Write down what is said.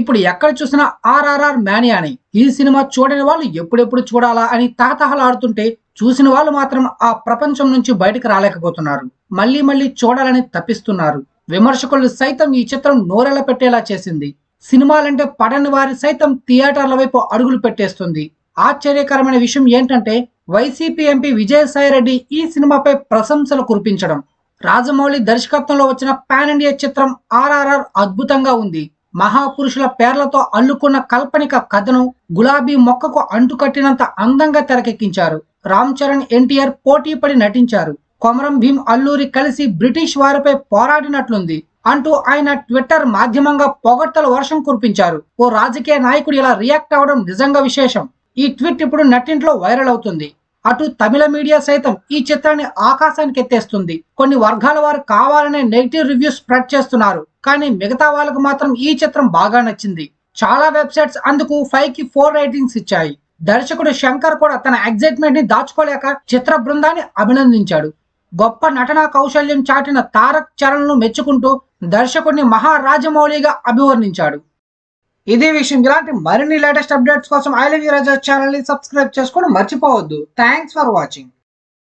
ఇప్పుడు ఎక్కడ చూసినా ఆర్ఆర్ఆర్ మేనియాని ఈ సినిమా చూడని వాళ్ళు ఎప్పుడెప్పుడు చూడాలా అని తహతహలాడుతుంటే చూసిన వాళ్ళు మాత్రం ఆ ప్రపంచం నుంచి బయటకు రాలేకపోతున్నారు మళ్ళీ మళ్ళీ చూడాలని తప్పిస్తున్నారు విమర్శకులు సైతం ఈ చిత్రం నోరెల పెట్టేలా చేసింది సినిమాలంటే పడని వారి సైతం థియేటర్ల వైపు అడుగులు పెట్టేస్తుంది ఆశ్చర్యకరమైన విషయం ఏంటంటే వైసీపీ ఎంపీ విజయసాయిరెడ్డి ఈ సినిమాపై ప్రశంసలు కురిపించడం రాజమౌళి దర్శకత్వంలో వచ్చిన పాన్ ఇండియా చిత్రం ఆర్ఆర్ఆర్ అద్భుతంగా ఉంది మహాపురుషుల పేర్లతో అల్లుకున్న కాల్పనిక కథను గులాబీ మొక్కకు అంటుకట్టినంత అందంగా తెరకెక్కించారు రామ్ చరణ్ ఎన్టీఆర్ పోటీపడి నటించారు కొమరం భీం అల్లూరి కలిసి బ్రిటిష్ వారిపై పోరాడినట్లుంది అంటూ ఆయన ట్విట్టర్ మాధ్యమంగా పొగడ్తల వర్షం కురిపించారు ఓ రాజకీయ నాయకుడు ఇలా రియాక్ట్ అవ్వడం నిజంగా విశేషం ఈ ట్వీట్ ఇప్పుడు నట్టింట్లో వైరల్ అవుతుంది అటు తమిళ మీడియా సైతం ఈ చిత్రాన్ని ఆకాశానికి ఎత్తేస్తుంది కొన్ని వర్గాల వారు కావాలనే నెగిటివ్ రివ్యూస్ స్ప్రెడ్ చేస్తున్నారు కానీ మిగతా వాళ్ళకు మాత్రం ఈ చిత్రం బాగా నచ్చింది చాలా వెబ్సైట్స్ అందుకు ఫైవ్ కి ఫోర్ రేటింగ్స్ ఇచ్చాయి దర్శకుడు శంకర్ కూడా తన ఎగ్జైట్మెంట్ ని దాచుకోలేక చిత్ర బృందాన్ని అభినందించాడు గొప్ప నటనా కౌశల్యం చాటిన తారక్ చరణ్ ను మెచ్చుకుంటూ దర్శకుడిని మహారాజమౌళిగా అభివర్ణించాడు ఇదే విషయం ఇలాంటి మరిన్ని లేటెస్ట్ అప్డేట్స్ కోసం I love you Raja channel ని సబ్స్క్రైబ్ చేసుకోవడం మర్చిపోవద్దు థ్యాంక్స్ ఫర్ వాచింగ్